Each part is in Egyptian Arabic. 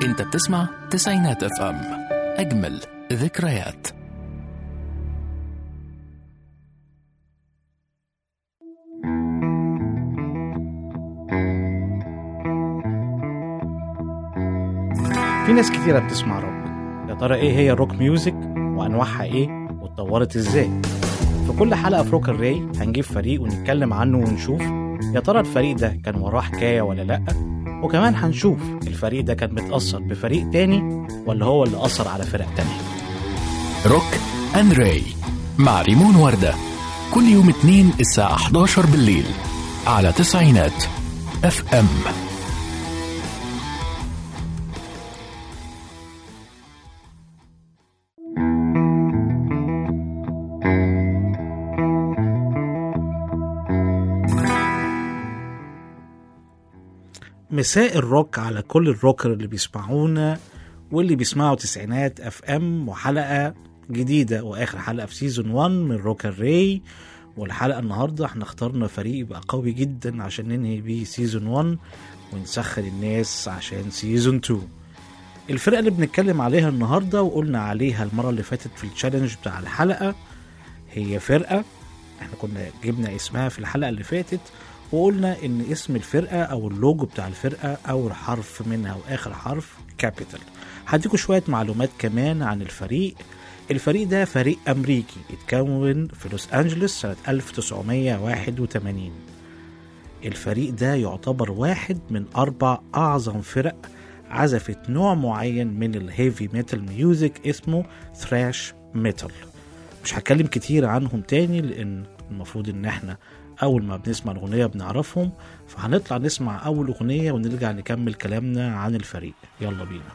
انت بتسمع تسعينات اف ام اجمل ذكريات في ناس كتيرة بتسمع روك يا ترى ايه هي الروك ميوزك وانواعها ايه واتطورت ازاي في كل حلقة في روك الراي هنجيب فريق ونتكلم عنه ونشوف يا ترى الفريق ده كان وراه حكاية ولا لأ وكمان هنشوف الفريق ده كان متأثر بفريق تاني ولا هو اللي أثر على فرق تانية روك اند راي مع ريمون وردة كل يوم اثنين الساعة 11 بالليل على تسعينات اف ام مساء الروك على كل الروكر اللي بيسمعونا واللي بيسمعوا تسعينات اف ام وحلقة جديدة واخر حلقة في سيزون 1 من روك الراي والحلقة النهاردة احنا اخترنا فريق يبقى قوي جدا عشان ننهي بيه سيزون 1 ونسخن الناس عشان سيزون 2 الفرقة اللي بنتكلم عليها النهاردة وقلنا عليها المرة اللي فاتت في التشالنج بتاع الحلقة هي فرقة احنا كنا جبنا اسمها في الحلقة اللي فاتت وقلنا ان اسم الفرقة او اللوجو بتاع الفرقة اول حرف منها واخر حرف كابيتال هديكوا شوية معلومات كمان عن الفريق الفريق ده فريق امريكي اتكون في لوس انجلوس سنة 1981 الفريق ده يعتبر واحد من اربع اعظم فرق عزفت نوع معين من الهيفي ميتال ميوزك اسمه ثراش ميتال مش هتكلم كتير عنهم تاني لان المفروض ان احنا اول ما بنسمع الاغنيه بنعرفهم فهنطلع نسمع اول اغنيه ونرجع نكمل كلامنا عن الفريق يلا بينا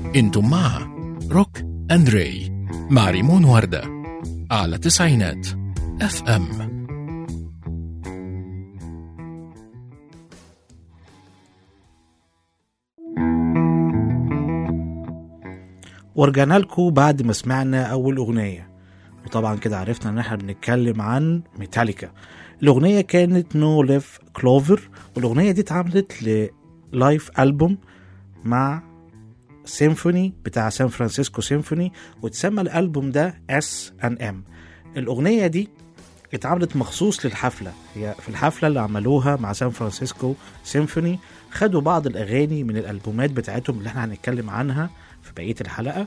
انتم مع روك اند راي مع ريمون وردة على تسعينات اف ام ورجعنا لكم بعد ما سمعنا اول اغنيه وطبعا كده عرفنا ان احنا بنتكلم عن ميتاليكا الاغنيه كانت نو ليف كلوفر والاغنيه دي اتعملت للايف البوم مع سيمفوني بتاع سان فرانسيسكو سيمفوني واتسمى الالبوم ده اس ان ام الاغنيه دي اتعملت مخصوص للحفله هي في الحفله اللي عملوها مع سان فرانسيسكو سيمفوني خدوا بعض الاغاني من الالبومات بتاعتهم اللي احنا هنتكلم عنها في بقيه الحلقه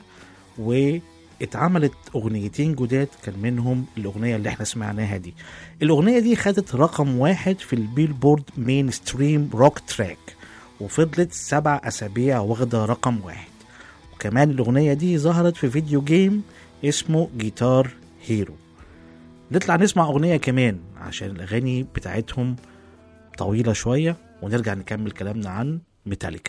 واتعملت اغنيتين جداد كان منهم الاغنيه اللي احنا سمعناها دي الاغنيه دي خدت رقم واحد في البيلبورد مين ستريم روك تراك وفضلت سبع اسابيع واخده رقم واحد وكمان الاغنيه دي ظهرت في فيديو جيم اسمه جيتار هيرو نطلع نسمع اغنيه كمان عشان الاغاني بتاعتهم طويله شويه ونرجع نكمل كلامنا عن ميتاليكا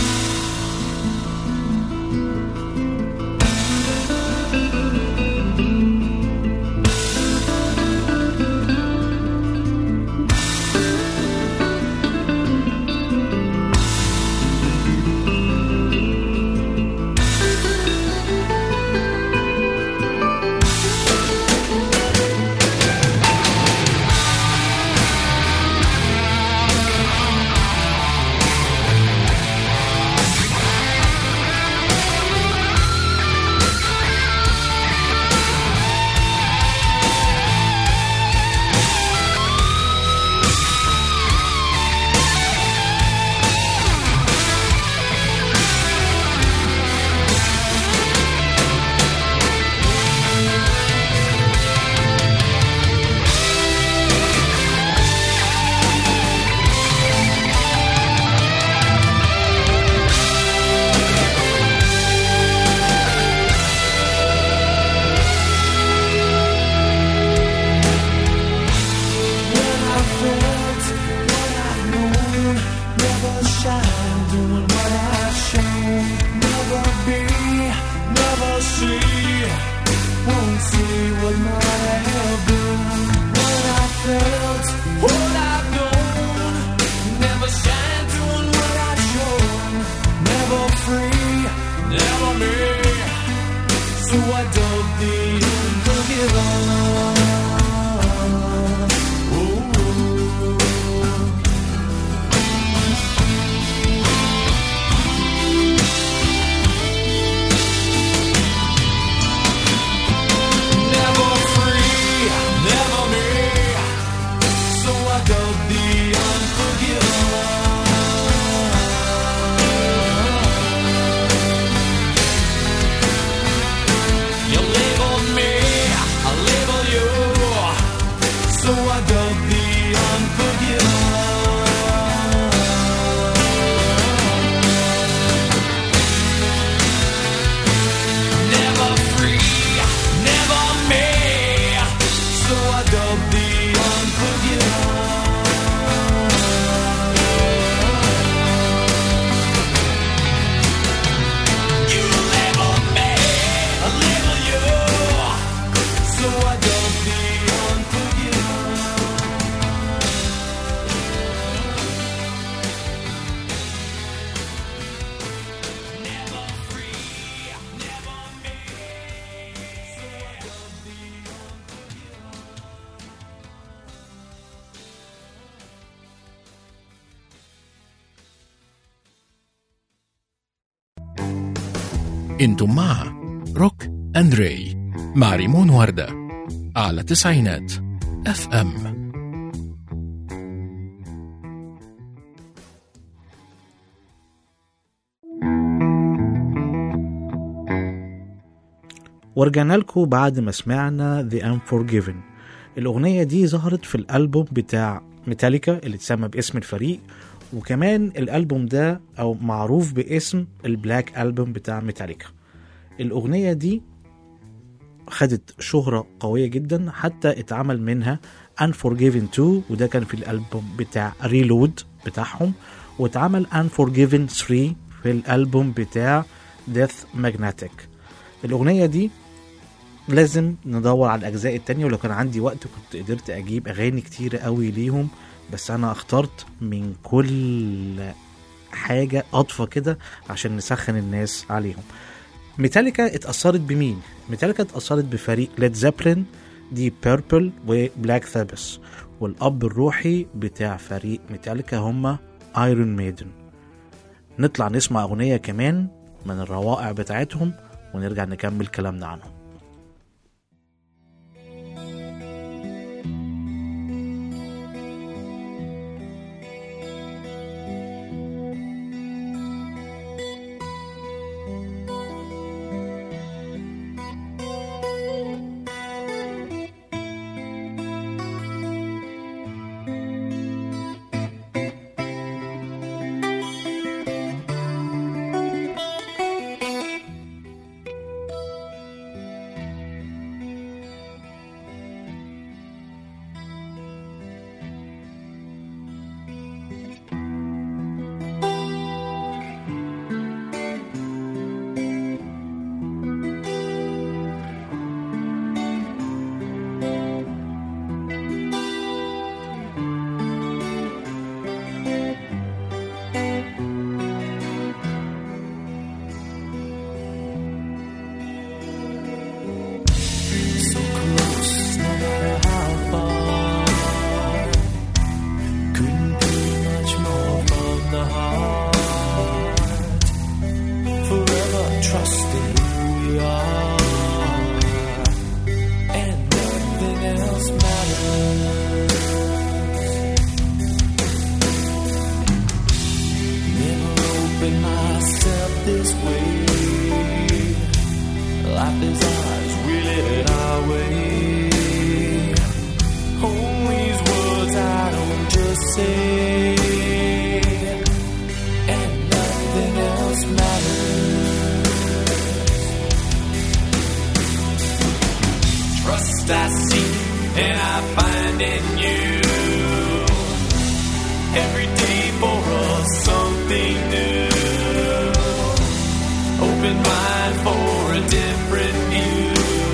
Thank انتم مع روك اند راي مع ريمون وردة على تسعينات اف ام ورجعنا لكم بعد ما سمعنا The Unforgiven الأغنية دي ظهرت في الألبوم بتاع ميتاليكا اللي اتسمى باسم الفريق وكمان الألبوم ده أو معروف باسم البلاك ألبوم بتاع ميتاليكا الأغنية دي خدت شهرة قوية جدا حتى اتعمل منها Unforgiven 2 وده كان في الألبوم بتاع ريلود بتاعهم واتعمل Unforgiven 3 في الألبوم بتاع Death Magnetic الأغنية دي لازم ندور على الأجزاء التانية ولو كان عندي وقت كنت قدرت أجيب أغاني كتيرة قوي ليهم بس أنا اخترت من كل حاجة أضفة كده عشان نسخن الناس عليهم ميتاليكا اتأثرت بمين؟ ميتاليكا اتأثرت بفريق ليد زابلين دي بيربل وبلاك ثابس والأب الروحي بتاع فريق ميتاليكا هما ايرون ميدن نطلع نسمع أغنية كمان من الروائع بتاعتهم ونرجع نكمل كلامنا عنهم So close, no matter how far. Couldn't be much more from the heart. Forever trusting who we are, and nothing else matters. Never opened myself this way. Life is ours, we live it our way. Hold these words I don't just say, and nothing else matters. Trust I see, and I find in you. Every day for us something new open mind for a different view,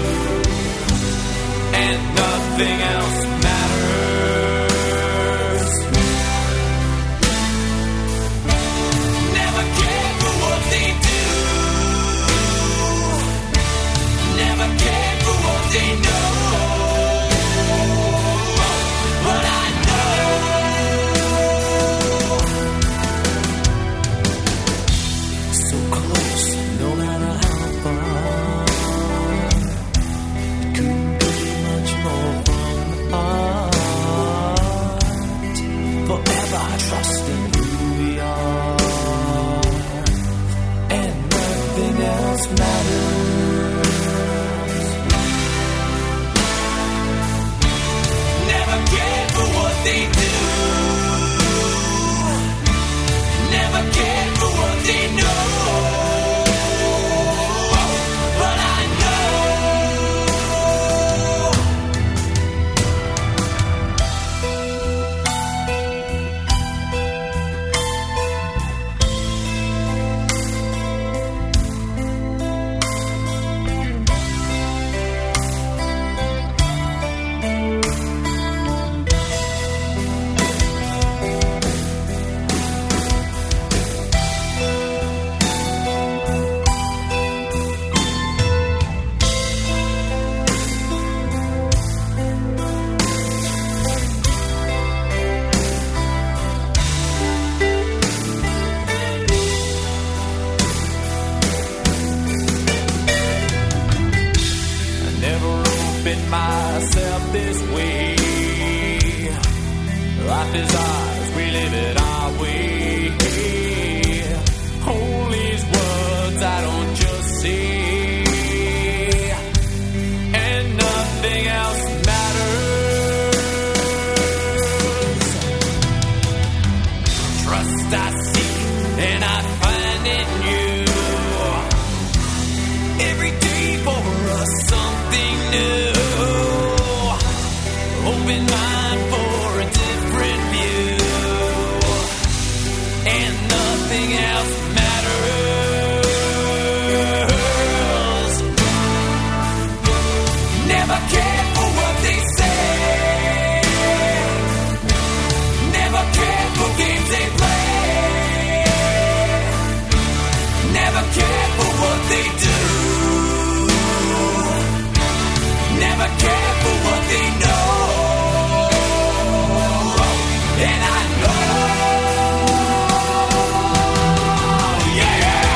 and nothing else matters. Never care for what they do, never care for what they know. But I know so close, no matter how far. Couldn't be much more from the heart. Forever trusting who we are, and nothing else matters. Never cared for what they do. Never cared for what they know. But I know keeping myself this way. Life is ours, we live it our way. All these words I don't just say, and nothing else matters. Trust I seek, and I find in you. Every day for us something new. Open mind for a different view. And nothing else matters. Never care for what they say. Never care for games they play. Never care for what they do. Never care for what they know. And I know. Yeah.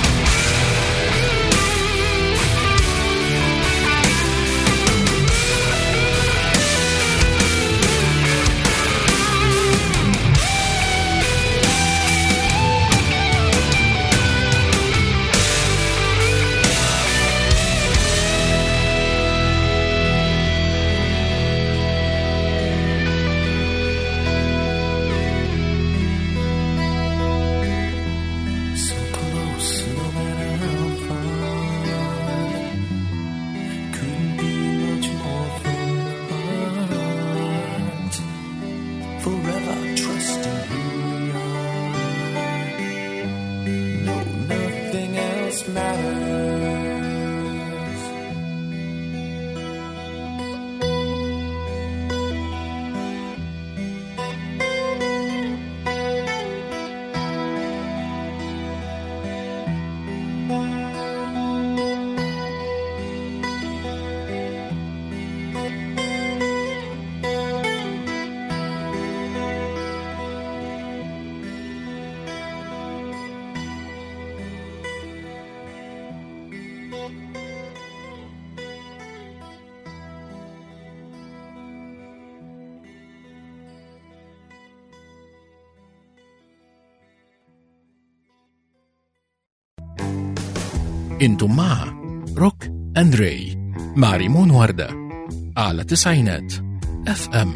So close, no matter how far. Couldn't be much more from the heart. Forever trusting who we are. No, nothing else matters. انتم مع روك اند راي مع ريمون وردة على تسعينات اف ام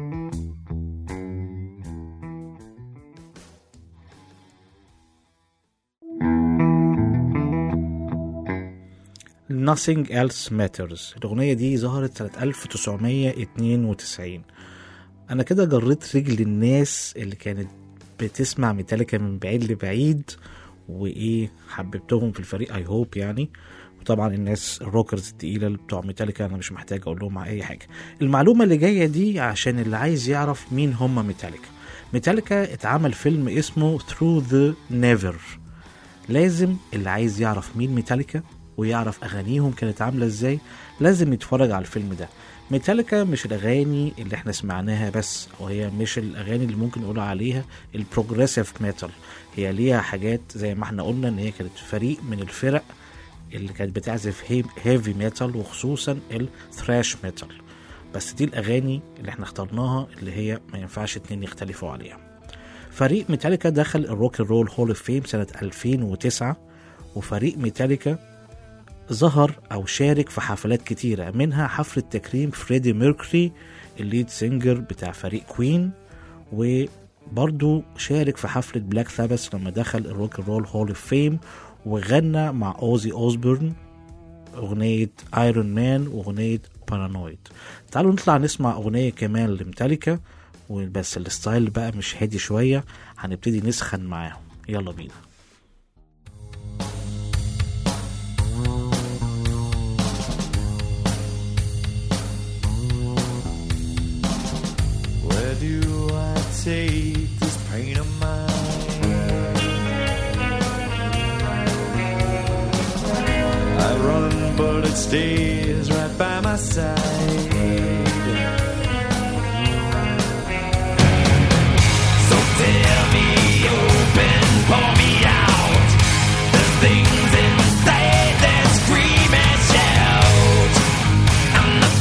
Nothing Else Matters الأغنية دي ظهرت سنة 1992 أنا كده جريت رجل الناس اللي كانت بتسمع ميتاليكا من بعيد لبعيد وإيه حببتهم في الفريق أي هوب يعني وطبعا الناس الروكرز التقيلة اللي بتوع ميتاليكا أنا مش محتاج أقول لهم على أي حاجة المعلومة اللي جاية دي عشان اللي عايز يعرف مين هم ميتاليكا ميتاليكا اتعمل فيلم اسمه Through the Never لازم اللي عايز يعرف مين ميتاليكا ويعرف اغانيهم كانت عامله ازاي لازم يتفرج على الفيلم ده ميتاليكا مش الاغاني اللي احنا سمعناها بس او هي مش الاغاني اللي ممكن نقول عليها البروجريسيف ميتال هي ليها حاجات زي ما احنا قلنا ان هي كانت فريق من الفرق اللي كانت بتعزف هيفي ميتال وخصوصا الثراش ميتال بس دي الاغاني اللي احنا اخترناها اللي هي ما ينفعش اتنين يختلفوا عليها فريق ميتاليكا دخل الروك and رول هول اوف فيم سنة 2009 وفريق ميتاليكا ظهر أو شارك في حفلات كتيرة منها حفلة تكريم فريدي ميركوري الليد سينجر بتاع فريق كوين وبرضو شارك في حفلة بلاك ثابس لما دخل الروك and رول هول اوف فيم وغنى مع اوزي اوزبورن أغنية ايرون مان وأغنية بارانويد تعالوا نطلع نسمع أغنية كمان لميتاليكا وبس الستايل بقى مش هادي شوية هنبتدي نسخن معاهم يلا بينا Where do I take this pain of mine? I run, but it stays right by my side. So tell me open, pour me out. The things inside that scream and shout. I'm the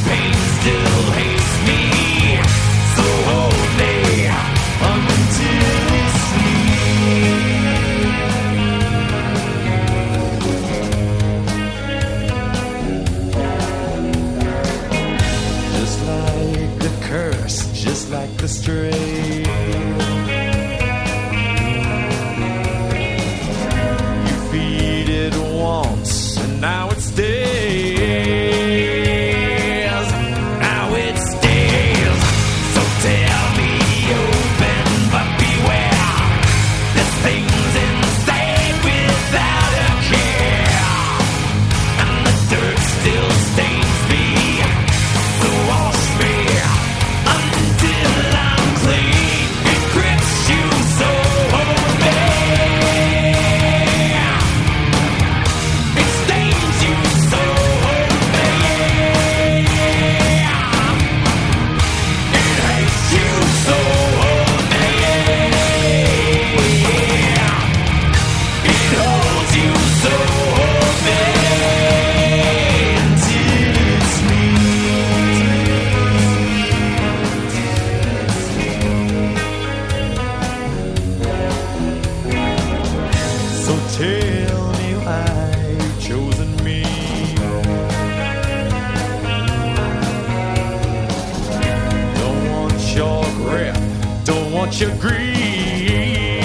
what you greed.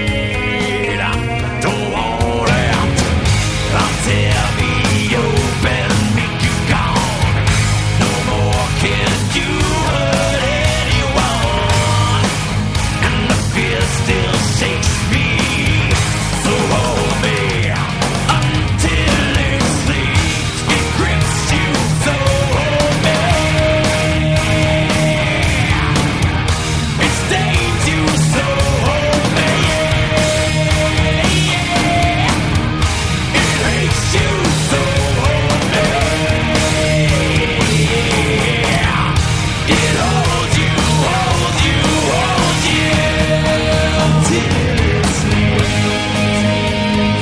Don't want it. I'll tear me open, make you gone. No more can you hurt anyone. And the fear still shakes me. So hold me until it sleeps. It grips you. So hold me. It stains you. So hold me. It hates you. So hold me. It holds you, holds you, holds you till it sleeps.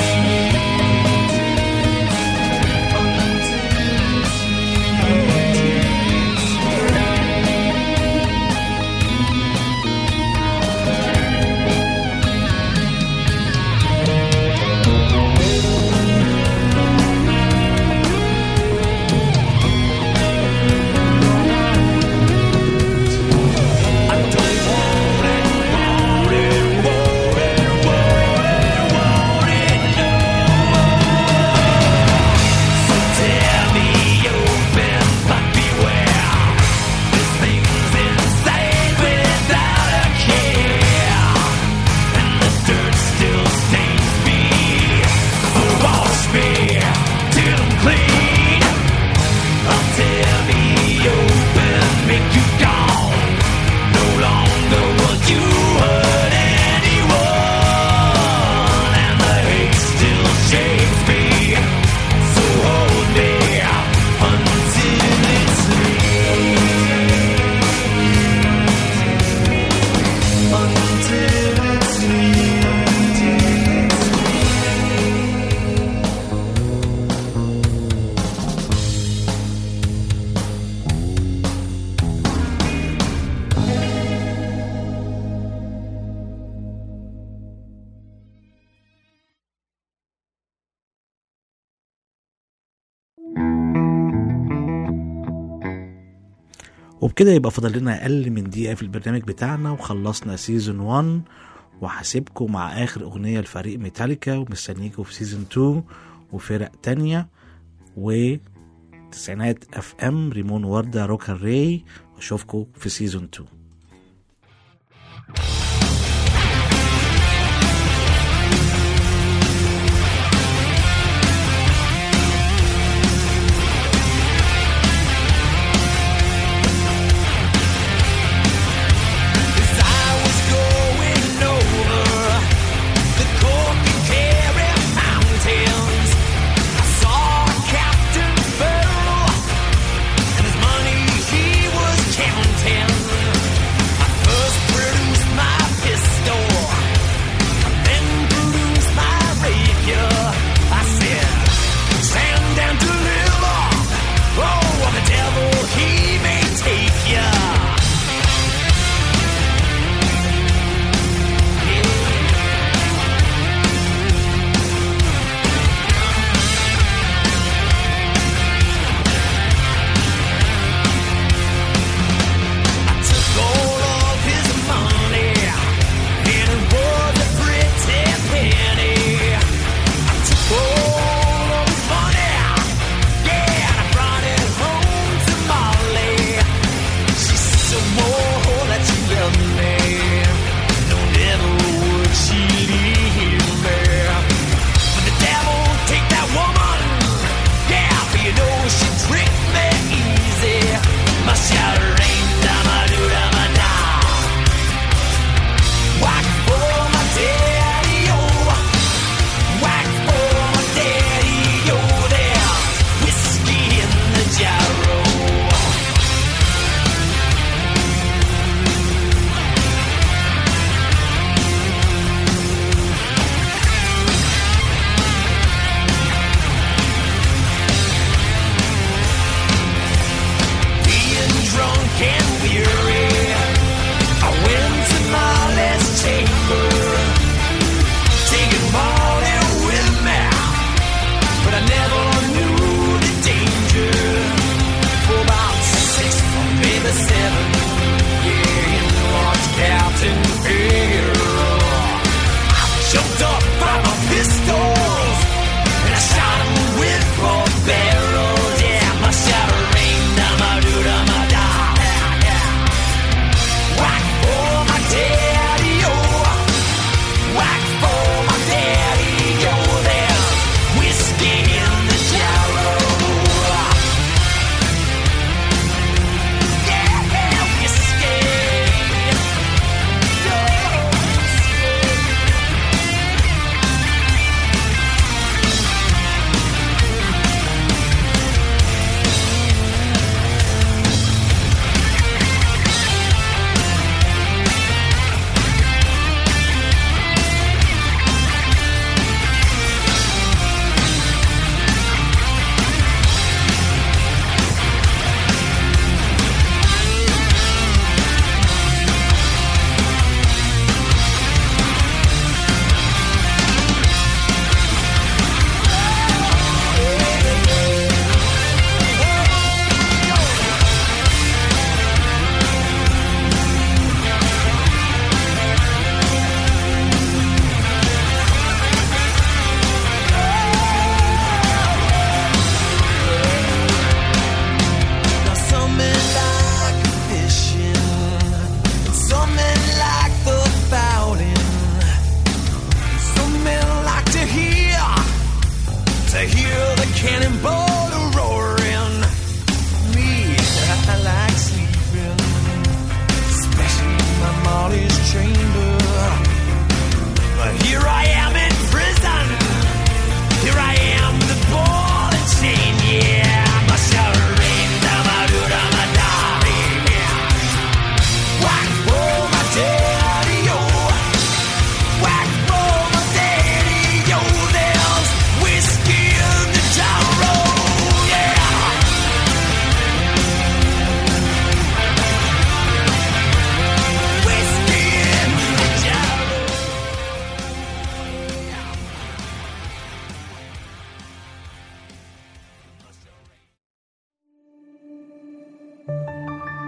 Tear me open, but beware. This thing's insane without a care, and the dirt still stains me. So wash me till I'm clean. I'll tear me open, make you gone. No longer would you hurt anyone, and the hate still shakes me. So hold me until it sleeps. Until it sleeps. وبكده يبقى فاضل لنا اقل من دقيقه في البرنامج بتاعنا وخلصنا سيزون 1 وهسيبكم مع اخر اغنيه لفريق ميتاليكا ومستنيكم في سيزون 2 وفرق تانية و تسعينات اف ام ريمون ورده روك راي واشوفكم في سيزون 2 As I was going over the cork and carry mountains, I saw Captain Farrell and his money he was counting.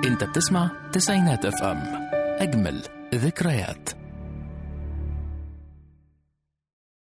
انت بتسمع تسعينات اف ام اجمل ذكريات